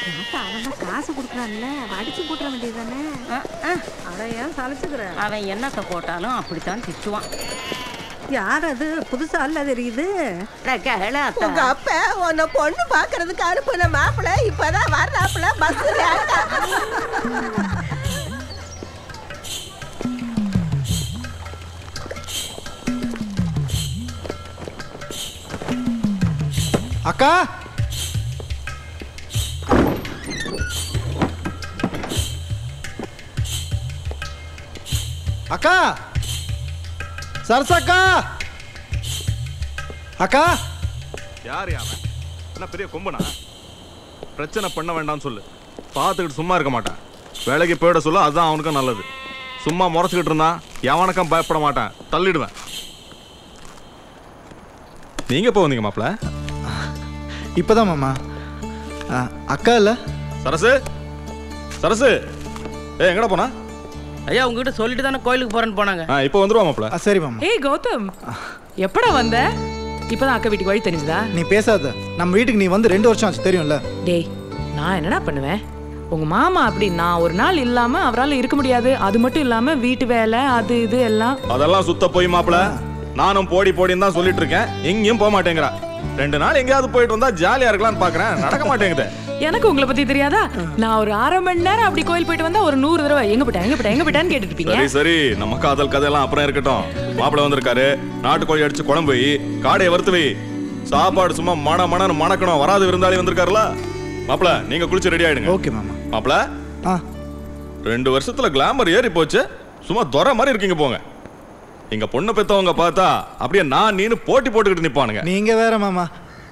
அவன் தான் காசு கொடுக்குறான்ல அடிச்சு போட்டுற வேண்டியது தானே அதை ஏன் சலைச்சுக்கிற அவன் என்னத்தை போட்டாலும் அப்படித்தான் திட்டுவான் யார் அது புதுசா இல்ல தெரியுது உங்க அப்பா உன்னை பொண்ணு பாக்குறதுக்கு அனுப்புன மாப்பிள்ள இப்பதான் வர்றாப்புல பஸ்ல அக்கா அக்கா சரசக்கா அக்கா யார் அவன் என்ன பெரிய கொம்பனா பிரச்சனை பண்ண வேண்டாம்னு சொல்லு பார்த்துக்கிட்டு சும்மா இருக்க மாட்டான் வேலைக்கு போயிட சொல்ல அதுதான் அவனுக்கும் நல்லது சும்மா முறைச்சிக்கிட்டு இருந்தான் எவனுக்கும் பயப்பட மாட்டான் தள்ளிடுவேன் நீங்க எப்போ வந்தீங்க மாப்ள இப்போதான் மாமா ஆ, அக்கா இல்லை சரசு சரசு ஏ எங்கடா போனா ஐயா உங்ககிட்ட சொல்லிட்டு தானே கோயிலுக்கு போறேன்னு போனாங்க ஆ இப்போ வந்துருவா மாப்ள சரி மாமா ஏய் கௌதம் எப்படா வந்த இப்பதான் அக்கா வீட்டுக்கு வழி தெரிஞ்சுதா நீ பேசாத நம்ம வீட்டுக்கு நீ வந்து ரெண்டு வருஷம் ஆச்சு தெரியும்ல டேய் நான் என்னடா பண்ணுவேன் உங்க மாமா அப்படி நான் ஒரு நாள் இல்லாம அவரால் இருக்க முடியாது அது மட்டும் இல்லாம வீட்டு வேலை அது இது எல்லாம் அதெல்லாம் சுத்த போய் மாப்ள நானும் போடி போடின்னு தான் சொல்லிட்டு இருக்கேன் எங்கேயும் போக மாட்டேங்கிறா ரெண்டு நாள் எங்கேயாவது போயிட்டு வந்தா ஜாலியா இருக்கலாம்னு பாக்குறேன் நடக்க மாட்டேங்குது எனக்கு உங்களை பத்தி தெரியாதா நான் ஒரு அரை மணி நேரம் அப்படி கோயில் போயிட்டு வந்தா ஒரு நூறு தடவை எங்க போயிட்டேன் எங்க போயிட்டேன் எங்க போயிட்டான்னு கேட்டுட்டு இருப்பீங்க சரி சரி நம்ம காதல் கதையெல்லாம் அப்புறம் இருக்கட்டும் மாப்பிள வந்திருக்காரு நாட்டுக்கோழி அடிச்சு குழம்பு வை காடையை வறுத்து வை சாப்பாடு சும்மா மன மனன்னு மணக்கணும் வராது விருந்தாளி வந்திருக்காருல மாப்பிள நீங்க குளிச்சு ரெடி ஆயிடுங்க ஓகே மாமா மாப்பிள ஆ ரெண்டு வருஷத்துல கிளாமர் ஏறி போச்சு சும்மா துறை மாதிரி இருக்கீங்க போங்க எங்க பொண்ணு பெத்தவங்க பார்த்தா அப்படியே நான் நீனு போட்டி போட்டுக்கிட்டு நிப்பானுங்க நீங்க வேற மாமா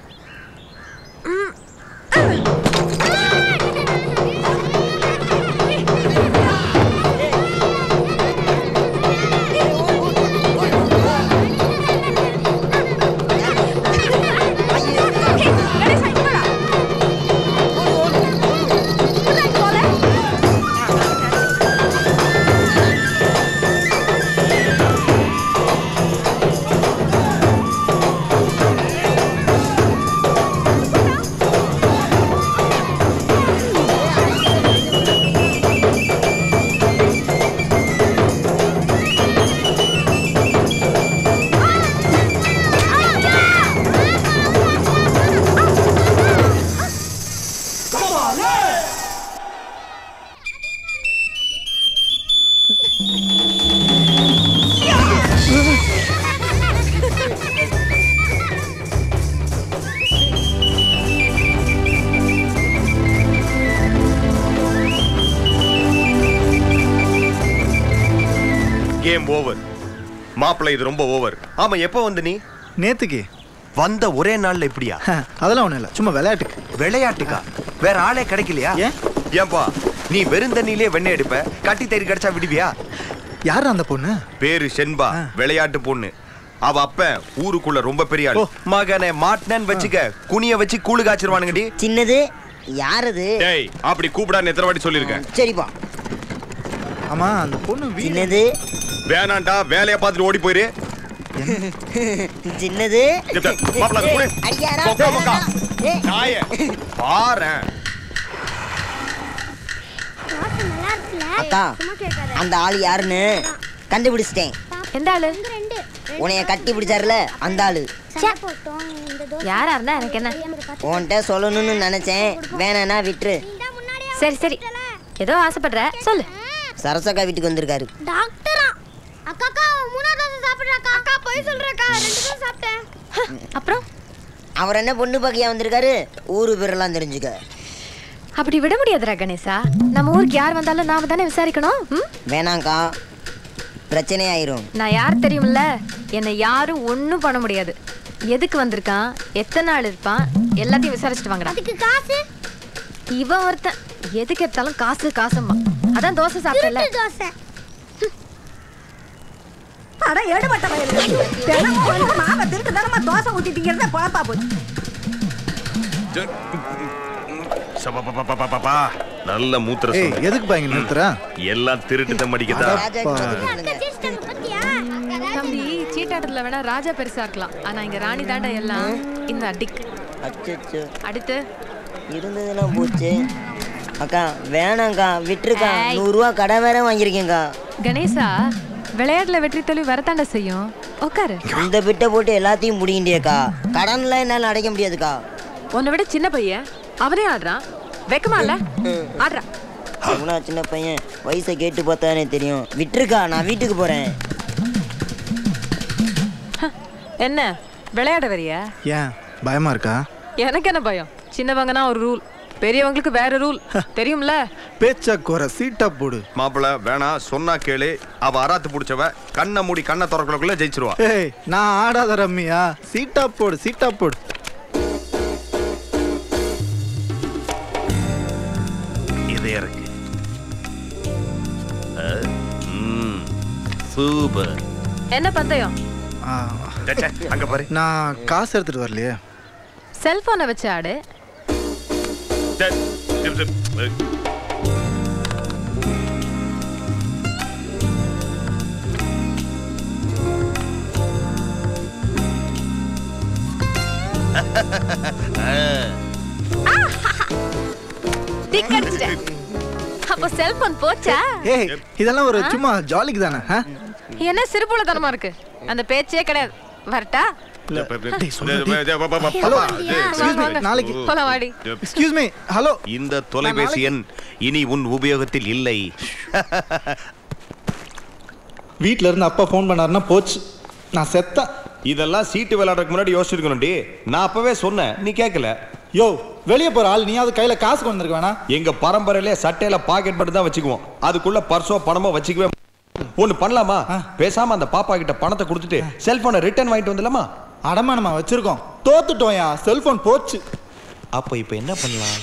கேம் ஓவர் மாப்பிள்ளை இது ரொம்ப ஓவர் ஆமா எப்போ வந்த நீ நேத்துக்கு வந்த ஒரே நாள்ல இப்படியா அதெல்லாம் ஒண்ணும் இல்லை சும்மா விளையாட்டுக்கு விளையாட்டுக்கா வேற ஆளே கிடைக்கலையா ஏன் ஏன்பா நீ வெறுந்தண்ணிலே வெண்ணெய் எடுப்ப கட்டி தயிர் கிடைச்சா விடுவியா யார் அந்த பொண்ணு பேரு செண்பா விளையாட்டு பொண்ணு அவ அப்ப ஊருக்குள்ள ரொம்ப பெரிய ஆள் மகனை மாட்டினன்னு வச்சுக்க குனிய வச்சு கூழு காய்ச்சிருவானுங்கடி சின்னது யாரது டேய் அப்படி கூப்பிடான்னு எத்தனை வாட்டி சொல்லியிருக்கேன் சரிப்பா ஆமா அந்த பொண்ணு சின்னது வேணாண்டா வேலையை பார்த்துட்டு ஓடி போயிரு சின்னது இங்க மாப்பிள்ளை, அங்க குடு. அடியாரா போ, போ, போ. ஏய். நாயே. பாரேன் அக்கா அந்த ஆள் யாருன்னு கண்டுபிடிச்சிட்டேன் எந்த ஆளு உன்னைய கட்டி பிடிச்சாருல அந்த ஆளு யாரா இருந்தா எனக்கு என்ன உன்கிட்ட சொல்லணும்னு நினைச்சேன் வேணானா விட்டுரு சரி சரி ஏதோ ஆசைப்படுற சொல்லு சரசக்கா வீட்டுக்கு வந்திருக்காரு டாக்டரா அக்கா அக்கா மூணாவது தோசை சாப்பிடுறாக்கா அக்கா போய் சொல்றேக்கா ரெண்டு தோசை சாப்பிட்டேன் அப்புறம் அவர் என்ன பொண்ணு பார்க்கையா வந்திருக்காரு ஊரு பேரெல்லாம் தெரிஞ்சுக்க அப்படி விட முடியாதுடா கணேசா நம்ம ஊருக்கு யார் வந்தாலும் நாம தானே விசாரிக்கணும் ம்? வேணாங்க்கா பிரச்சனை ஆயிரும் நான் யார் தெரியும்ல என்னை யாரும் ஒன்றும் பண்ண முடியாது எதுக்கு வந்திருக்கான் எத்தனை நாள் இருப்பான் எல்லாத்தையும் விசாரிச்சுட்டு வாங்கடா அதுக்கு காசு இவன் ஒருத்தன் எதுக்கு எடுத்தாலும் காசு காசும்மா அதான் தோசை சாப்பிட்டல திருட்டு தோசை அட எடுபட்ட வயலு தினமும் வந்து மாவை திருட்டு தினமா தோசை ஊத்திட்டீங்கிறத குழப்பா போச்சு சபபபபபபா. நல்ல மூத்திர ஏய் சொல்லு. எதுக்கு பாங்க நிறுத்துற எல்லாம் திருட்டு தம்மடிக்குதா தம்பி சீட்டாட்டத்துல வேணா ராஜா பெருசா இருக்கலாம் ஆனா இங்க ராணி தாண்டா எல்லாம் இந்த அடிக் அச்சச்சோ அடுத்து இருந்ததெல்லாம் போச்சு அக்கா வேணாங்க்கா விட்டுருக்கா ஏய். நூறுரூவா கடன் வேற வாங்கியிருக்கேங்க்கா கணேசா விளையாட்டுல வெற்றி தோல்வி வரத்தாண்ட செய்யும் உட்காரு இந்த பிட்டை போட்டு எல்லாத்தையும் முடிங்கிட்டேக்கா கடன்லாம் என்னால் அடைக்க முடியாதுக்கா உன்னை விட சின்ன பையன் அவனே ஆடுறான் வெக்கமா இல்ல ஆடுறா அவனா சின்ன பையன் வயசை கேட்டு பார்த்தானே தெரியும் விட்டுருக்கா நான் வீட்டுக்கு போகிறேன் என்ன விளையாட வரியா ஏன் பயமா இருக்கா எனக்கு என்ன பயம் சின்னவங்கன்னா ஒரு ரூல் பெரியவங்களுக்கு வேற ரூல் தெரியும்ல பேச்சா குறை சீட்டா போடு மாப்பிள வேணாம் சொன்னா கேளு அவ அராத்து புடிச்சவ கண்ணை மூடி கண்ணை திறக்கறதுக்குள்ள ஜெயிச்சிருவா ஏய் நான் ஆடாத ரம்மியா சீட்டா போடு சீட்டா போடு இது இருக்கு சூப்பர் என்ன பந்தயம் ஆ, அங்க பாரு நான் காசு எடுத்துட்டு வரலையே செல்போனை வச்சு ஆடு டேய், டிப், டிப். ஏய். டிக் அடிச்சிட்டேன் அப்போ செல்போன் போச்சா ஏய் இதெல்லாம் ஒரு சும்மா ஜாலிக்கு தானே ஆ? என்ன சிறுபுலத்தனமா இருக்கு அந்த பேச்சே கிடையாது வரட்டா இல்ல, டேய், சொல்லு, டேய், டேய். டேய், பா, பா, பா, ஹலோ பா, டேய், எக்ஸ்கியூஸ் மீ வாங்க. நாளைக்கு போலாம் வாடி எக்ஸ்கியூஸ் மீ ஹலோ இந்த தொலைபேசி எண் இனி உன் உபயோகத்தில் இல்லை வீட்ல இருந்து அப்பா ஃபோன் பண்ணாருன்னா போச்சு நான் செத்தேன் இதெல்லாம் சீட்டு விளையாடுறதுக்கு முன்னாடி யோசிச்சிருக்கணும்டி நான் அப்பவே சொன்னேன் நீ கேட்கல யோ வெளியே போற ஆள் நீயாவது கையில காசு கொண்டு வந்திருக்க வேணா எங்க பரம்பரையிலே சட்டையில பாக்கெட் மட்டும் தான் வச்சுக்குவோம் அதுக்குள்ள பர்ஸோ பணமோ வச்சுக்கவே மாட்டோம். ஒண்ணு பண்ணலாமா பேசாம அந்த பாப்பா கிட்ட பணத்தை கொடுத்துட்டு செல்போனை ரிட்டர்ன் வாங்கிட்டு வந்துடலாமா அடமானமா வச்சிருக்கோம் தோத்துட்டோம்யா செல்போன் போச்சு அப்ப இப்ப என்ன பண்ணலாம்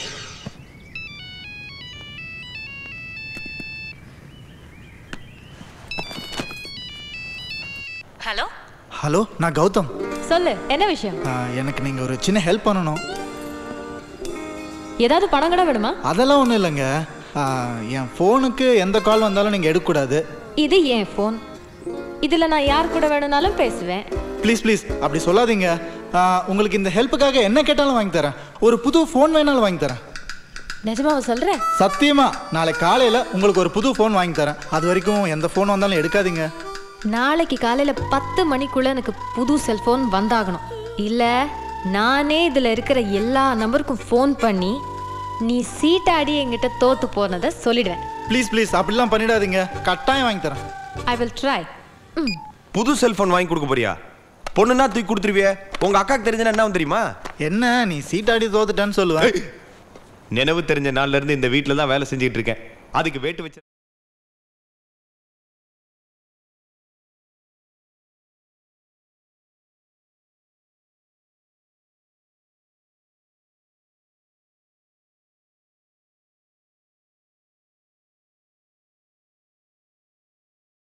ஹலோ ஹலோ நான் கௌதம் சொல்லு என்ன விஷயம் ஆ, எனக்கு நீங்க ஒரு சின்ன ஹெல்ப் பண்ணணும் ஏதாவது பணம் கூட வேணுமா அதெல்லாம் ஒன்றும் இல்லைங்க ஆ, என் ஃபோனுக்கு எந்த கால் வந்தாலும் நீங்கள் எடுக்கக்கூடாது இது என் ஃபோன் இதுல நான் யார் கூட வேணும்னாலும் பேசுவேன் ப்ளீஸ் ப்ளீஸ் அப்படி சொல்லாதீங்க ஆ, உங்களுக்கு இந்த ஹெல்ப்புக்காக என்ன கேட்டாலும் வாங்கி தரேன் ஒரு புது ஃபோன் வேணாலும் வாங்கி தரேன் நிஜமாவா சொல்ற சத்தியமா நாளை காலையில் உங்களுக்கு ஒரு புது ஃபோன் வாங்கி தரேன் அது வரைக்கும் எந்த ஃபோன் வந்தாலும் எடுக்காதீங்க நாளைக்கு காலையில பத்து மணிக்குள்ள எனக்கு புது செல்போன் வந்தாகணும் இல்ல நானே இதுல இருக்கிற எல்லா நம்பருக்கும் ஃபோன் பண்ணி நீ சீட்டாடி என்கிட்ட தோத்து போனதை சொல்லிடுவேன் ப்ளீஸ் ப்ளீஸ் அப்படிலாம் பண்ணிடாதீங்க கட்டாயம் வாங்கி தரேன் ஐ வில் ட்ரை ம் புது செல்போன் வாங்கி கொடுக்க போறியா பொண்ணுன்னா தூக்கி கொடுத்துருவியே உங்க அக்காக்கு தெரிஞ்சனா என்ன ஆகும் தெரியுமா என்ன நீ சீட்டாடி தோத்துட்டேன்னு சொல்லுவேன் நினைவு தெரிஞ்ச நாள்ல இருந்து இந்த வீட்ல தான் வேலை செஞ்சுட்டு இருக்கேன் அதுக்கு வேட்டு வச்சு